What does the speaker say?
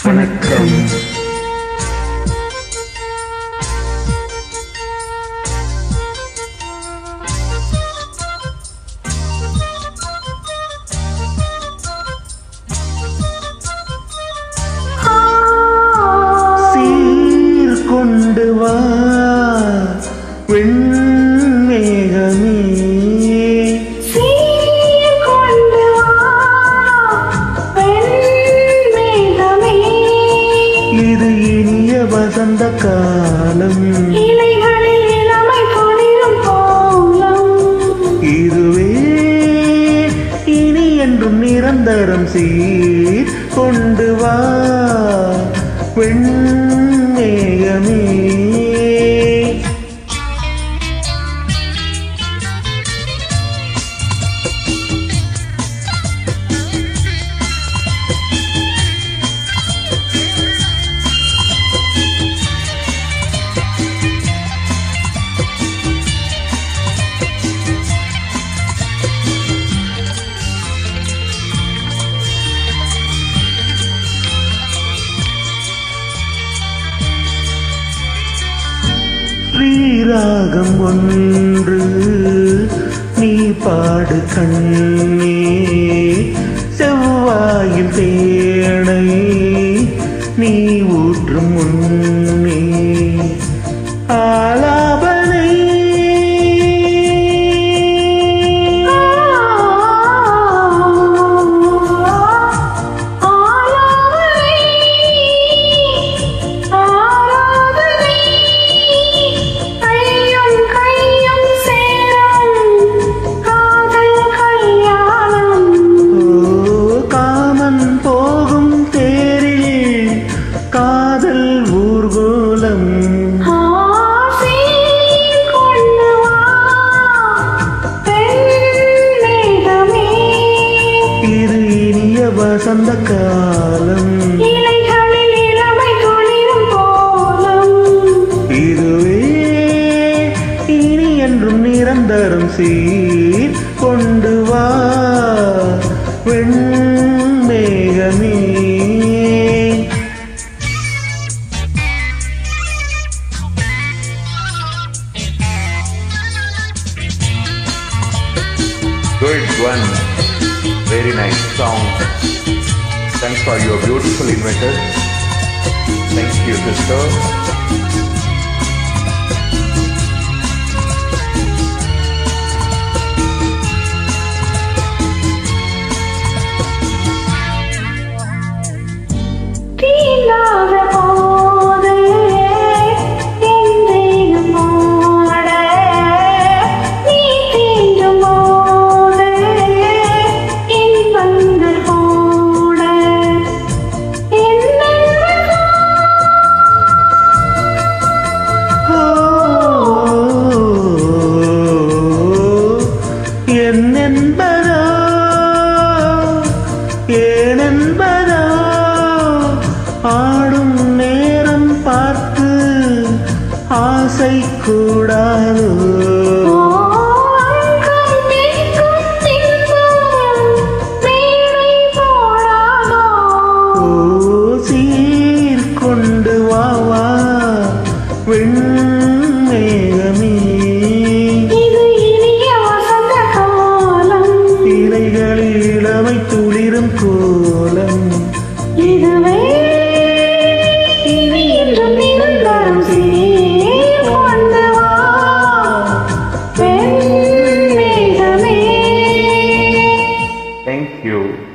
வணக்கம் சீர் கொண்டு வா வெண்மேகமே சீர்கொண்டு வா, வெண்மேகமே. இது இனிய வசந்த காலம் இலைகளில் இளமை பொழியும் கோலம். இதுவே இனி என்றும் நிரந்தரம் சீர் கொண்டு வா வெண்மேகமே ஸ்ரீராகம் ஒன்று நீ பாடு கண்ணே செவ்வாயில் தேனை நீ ஊற்றும் முன்னே ஆலாபனை ஆலாபனை, ஆராதனை, கையும் கையும் சேரும் காதல் கல்யாணம் ஓ காமன் போகும் தேரில் காதல் ஊர்கோலம் ஆசை கொண்டு வா பெண்மேகமே இது இனிய வசந்த காலம் இலைகளில் இளமை துளிரும் கோலம் இதுவே இனி என்றும் நிரந்தரம் சீர் கொண்டு வா வெண்மேகமே Good one. Very nice song. Thanks for your beautiful inventor. Thank you, sister. தீண்டாத போது என் தேகம் பாட நீ தீண்டும் போது இன்பங்கள் போட என் நண்பர்கள் என்னென்பதோ ஏனென்பதோ ஆடும் நேரம் பார்த்து ஆசை கூடாதோ அங்கம் நீக்கும் இன்பம் மேடை போடாதோ ஓ சீர் கொண்டு வா வா வெண்மேகமே இது இனிய வசந்த காலம் இலைகளில் இளமை துளிரும் கோலம் இதுவே இனி என்றும் நிரந்தரம் சீர் கொண்டு வா பெண்மேகமே Thank you.